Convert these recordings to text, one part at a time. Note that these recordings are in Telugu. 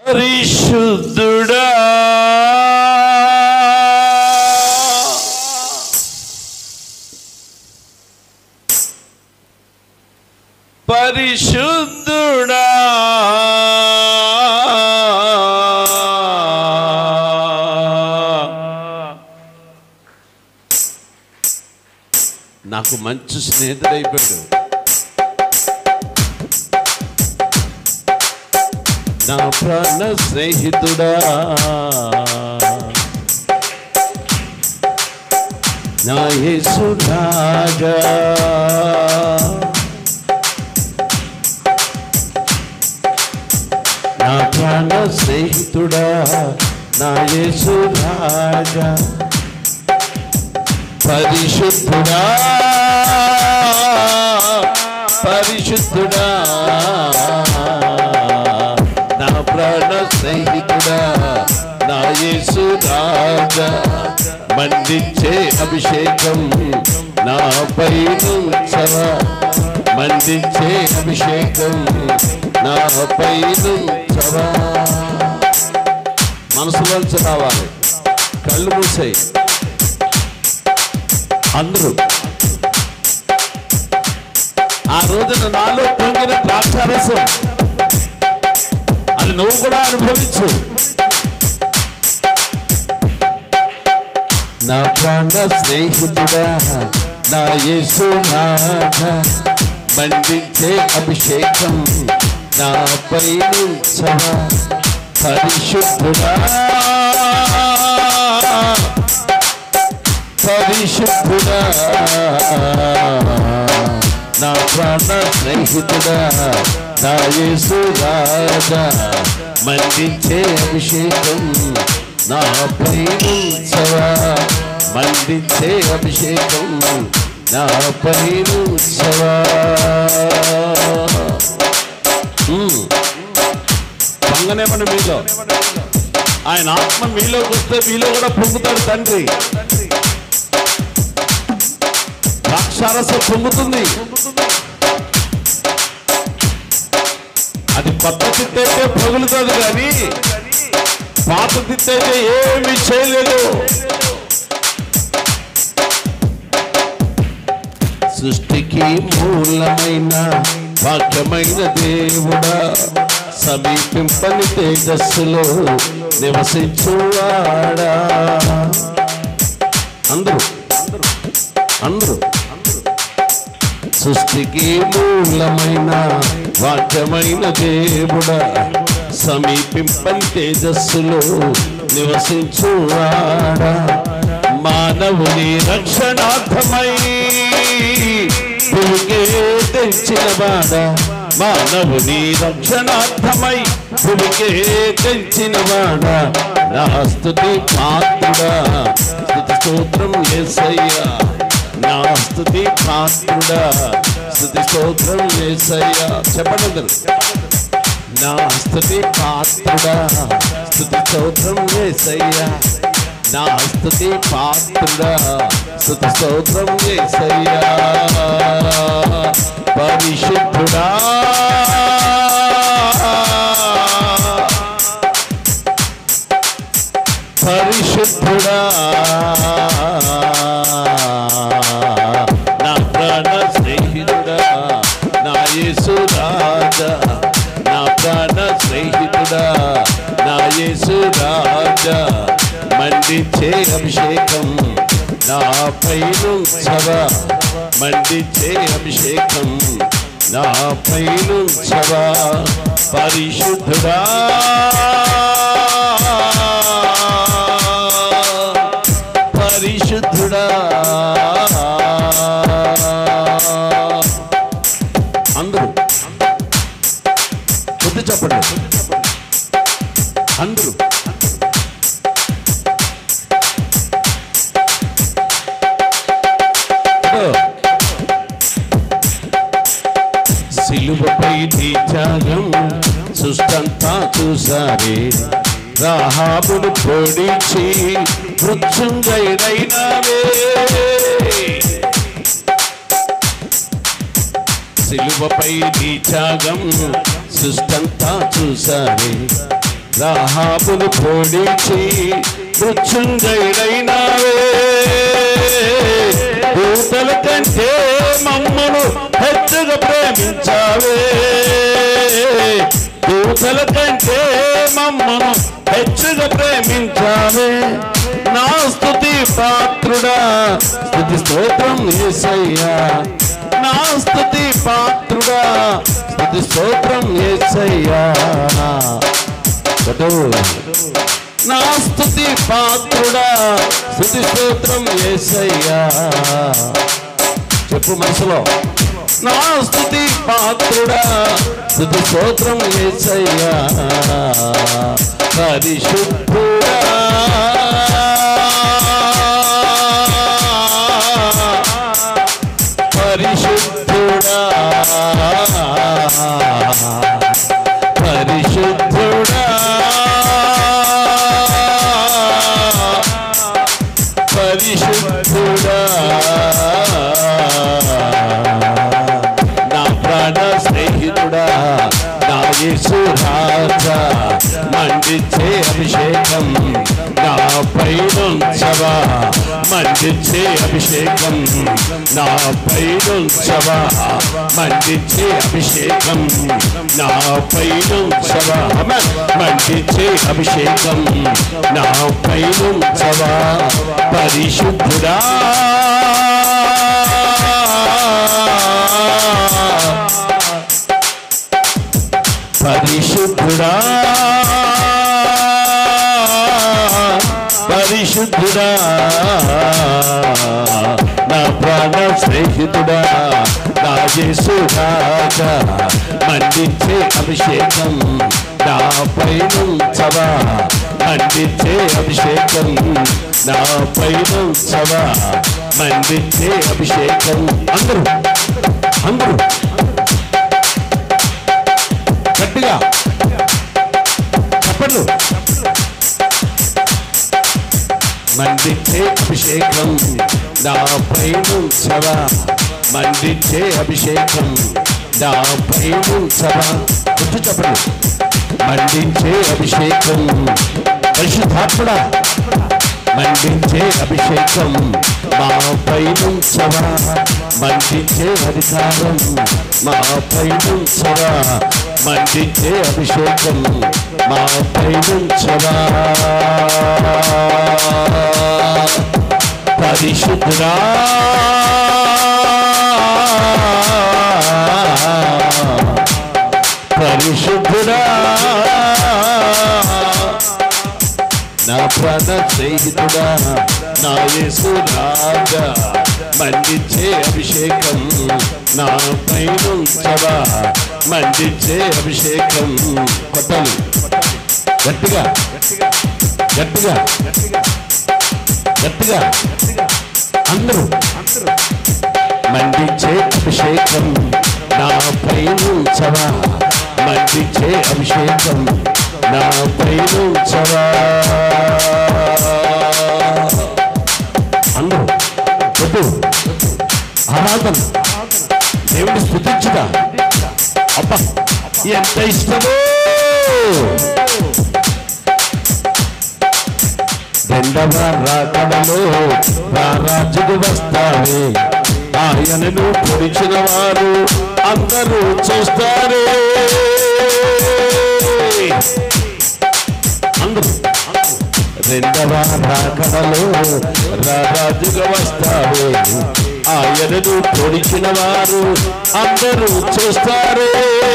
పరిశుద్ధుడా పరిశుద్ధుడా నాకు మంచి స్నేహితుడైపోయాడు నా ప్రాణ స్నేహితుడా నా యేసు రాజా నా ప్రాణ స్నేహితుడా నా యేసు రాజా పరిశుద్ధుడా పరిశుద్ధుడా నా ప్రాణ స్నేహితుడా నా యేసు రాజా మండించే అభిషేకం నాపై నుంచవా మండించే అభిషేకం నాపై నుంచవా మనసులోంచి రావాలి కళ్ళు మూసాయి అందరూ ఆ రోజున నాలో పొంగిన ద్రాక్షారసం అది నువ్వు కూడా అనుభవించు నా ప్రాణ స్నేహితుడా నా యేసు నాథ మండించే అభిషేకం నా పైనుంచవా పరిశుద్ధుడా పరిశుద్ధుడా నా ప్రాణ స్నేహితుడా నా యేసు రాజా మండించే అభిషేకం నా పైనుంచవా మండించే అభిషేకం నా పైనుంచవా పొంగనేమని మీలో ఆయన ఆత్మ మీలోకి వస్తే మీలో కూడా పొంగుతాడు తండ్రి ద్రాక్షారసం పొంగుతుంది అది కొత్త తిత్తైతే పగులుతుంది కానీ పాత తిత్తైతే ఏమి చేయలేదు సృష్టికి మూలమైన వాక్యమైన దేవుడా సమీపింపని తేజస్సులో నివసించువాడా అందరూ అందరూ సృష్టికి మూలమైన వాక్యమైన దేవుడా సమీపింపని తేజస్సులో నివసించువాడా మానవుని రక్షణార్థమై భూమికే తెంచిన వాడ మానవుని రక్షణార్థమై భూమికే తెంచిన వాడ నా స్తుతి పాత్రుడా స్తుతి స్తోత్రం యేసయ్యా నా స్తుతి పాత్రుడా స్తుతి స్తోత్రం యేసయ్యా చెప్పండి అందరూ నా స్తుతి పాత్రుడా స్తుతి స్తోత్రం యేసయ్యా నా స్తుతి పాత్రుడా స్తుతి స్తోత్రం యేసయ్యా పరిశుద్ధుడా పరిశుద్ధుడా నా ప్రాణ స్నేహితుడా నా యేసు రాజా నా ప్రాణ స్నేహితుడా నా యేసు రాజా మండించే అభిషేకం నా పైనుంచవా మండించే అభిషేకం నా పైనుంచవా పరిశుద్ధుడా పరిశుద్ధుడా అందరూ బుద్ధి చెప్పండి అందరూ సిలువపై నీ త్యాగం సుష్టంతా చూసారే రాహాబుడు పొడిచి మృత్యుంజయుడైనావే సిలువపై నీ త్యాగం సుష్టంతా చూసారే రాహాబును పొడిచి మృత్యుంజయుడైనావే దూతల కంటే మమ్మను హెచ్చుగా ప్రేమించావే దూతల కంటే మమ్మను హెచ్చుగా ప్రేమించావే నా స్తుతి పాత్రుడా స్తుతి స్తోత్రం యేసయ్యా నా స్తుతి పాత్రుడా స్తుతి స్తోత్రం యేసయ్యా చదువు. నా స్తుతి పాత్రుడా స్తుతి స్తోత్రం యేసయ్యా చెప్పు మనసులో నా స్తుతి పాత్రుడా స్తుతి స్తోత్రం యేసయ్యా పరిశుద్ధుడా పరిశుద్ధుడా పరిశుద్ధుడా పరిశుద్ధుడా నా ప్రాణ స్నేహితుడా నా యేసు రాజా మండిచ్చే అభిషేకం నా పైనుంచవా మండిచ్చే అభిషేకం నా పైనుంచవా మండిచ్చే అభిషేకం నా పైనుంచవా ఆమేన్. మండిచ్చే అభిషేకం నా పైనుంచవా పరిశుద్ధుడా పరిశుద్ధుడా పరిశుద్ధుడా నా ప్రాణ స్నేహితుడా నా యేసు రాజా మండించే అభిషేకం నా పైనుంచవా మండించే అభిషేకం నా పైనుంచవా మండించే అభిషేకం అందరూ అందరూ గట్టిగా చెప్పండు మండించే అభిషేకం నా పైనుంచవా మండించే అభిషేకం నా పైనుంచవా గుర్తు చెప్పండి మండించే అభిషేకం పరిశుద్ధాత్ముడా మండించే అభిషేకం మా పైనుంచవా మండించే అధికారం మా పైనుంచవా మండించే అభిషేకం మా పైనుంచవా పరిశుద్ధుడా పరిశుద్ధుడా నా ప్రాణ స్నేహితుడా నా యేసు రాజా మండించే అభిషేకం నా పైనుంచవా మండించే అభిషేకం కొట్టాలి గట్టిగా గట్టిగా గట్టిగా అందరూ మండించే అభిషేకం నా పైనుంచవా మండించే అభిషేకం నా పైనుంచవా అందరూ వద్దు ఆరాధన దేవుని స్థుతించుగా అబ్బా ఎంత ఇష్టమో రెండవ రాకడలో రారాజుకు వస్తారే ఆయనను పొడిచిన వారు అందరూ చూస్తారే అందరూ రెండవ రాకడలో రారాజుగా వస్తారే ఆయనను పొడిచిన వారు అందరూ చూస్తారే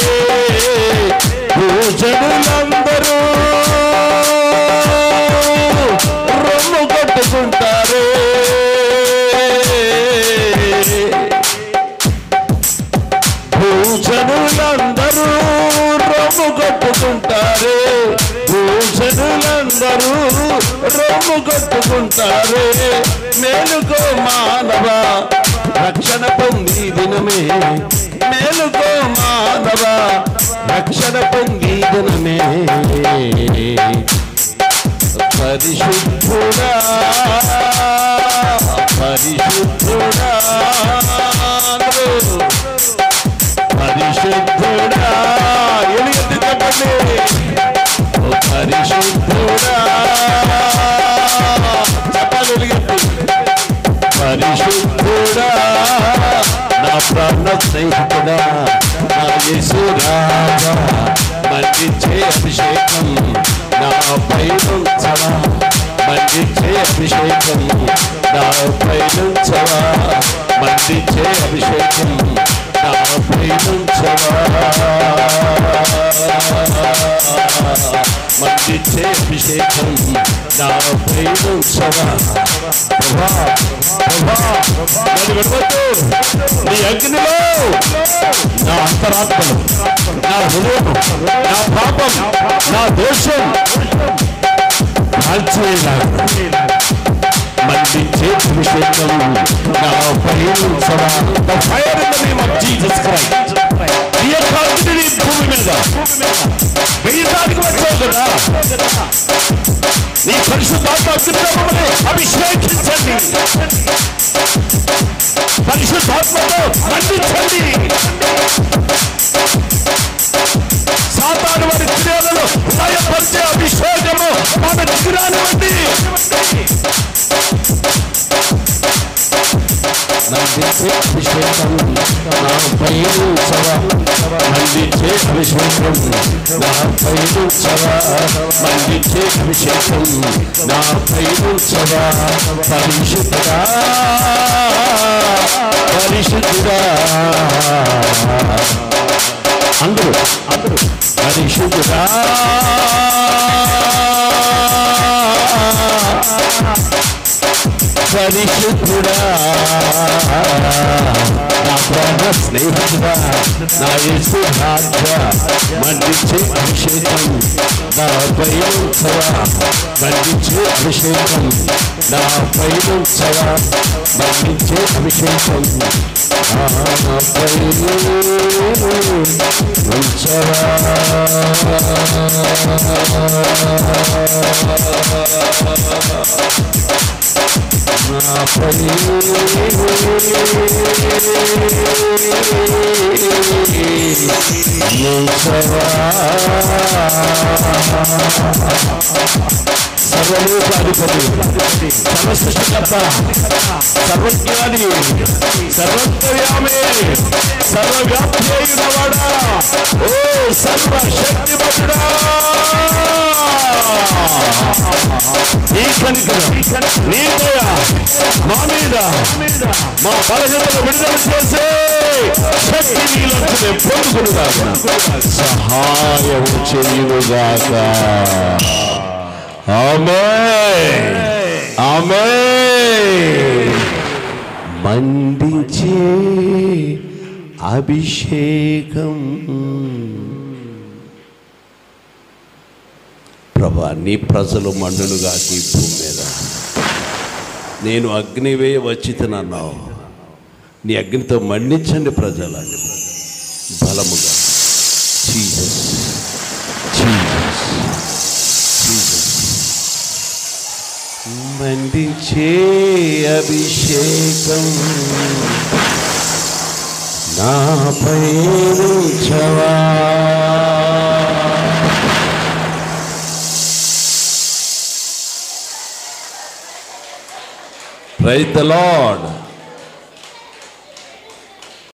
పూజనులందరూ రొమ్ము కొట్టుకుంటారే భూషణులందరూ రొమ్ము కొట్టుకుంటారే భూషణులందరూ రొమ్ము కొట్టుకుంటారే మేలుకో మానవ రక్షణ పొంది దినమే మేలుకో మానవ రక్షణ పొంది దినమే పరిశుద్ధుడా పరిశుద్ధుడా పరిశుద్ధుడా ఎలుగెత్తి చెప్పండి ఓ పరిశుద్ధుడా చెప్పాలి వెలిగింది. పరిశుద్ధుడా నా ప్రాణ స్నేహితుడా నా యేసురాజా మందించే అభిషేకం నా పైనుంచవా మందించే అభిషేకం నా పైనుంచవా మందించే అభిషేకం నా పైనుంచవా మందించే అభిషేకం నా పైనుంచవా ప్రభా ప్రభా నన్ను విడవద్దు నీ అగ్నిలో నా అంతరాత్మలు నా హృదయం నా పాపం నా దోషం కాల్చేలాగా మందించే అభిషేకం నా పైనుంచవా The fire in the name of Jesus Christ. నీ యొక్క అగ్నిని భూమి మీద వేయడానికి వచ్చావు కదా నీ పరిశుద్ధాత్మ అగ్నిని అభిషేకించండి పరిశుద్ధాత్మతో మండించండి సాతాను వారి క్రియలను భయపరిచే అభిషేకము మన దిగురానివ్వండి నందించే అభిషేకం నా పైరు చవ మందించే అభిషేకం నా పైరు చవ మందించే అభిషేకం నా పైరు చవ పరిశుద్ధుడా పరిశుద్ధుడా అందరూ అందరూ పరిశుద్ధుడా పరిశుద్ధుడా నా ప్రాణ స్నేహితుడా నా యేసు రాజా మండించే అభిషేకం నా పైనుంచవా మండించే అభిషేకం నా పైనుంచవా మండించే అభిషేకం నా సర్వలోకాధిపతి సర్వసృష్టికర్త సర్వజ్ఞాని సర్వోత్తర్యామే సర్వవ్యాప్తి అయినవాడా ఓ సర్వశక్తిమంతుడా నీ కనికరం నీ దయ మా మీద మా బలహీనతను విడుదల చేసే శక్తి నీలోంచి పొందుకునుగాక సహాయం చేయుగాక ఆమె ఆమె మండించే అభిషేకం ప్రభా నీ ప్రజలు మండులుగా ఈ భూమి మీద నేను అగ్నివే వచ్చితనన్నావు నీ అగ్నితో మండించండి ప్రజలని బలముగా జీసస్ జీసస్ జీసస్ మండించే అభిషేకం నాపై ఉంచవా Praise the Lord.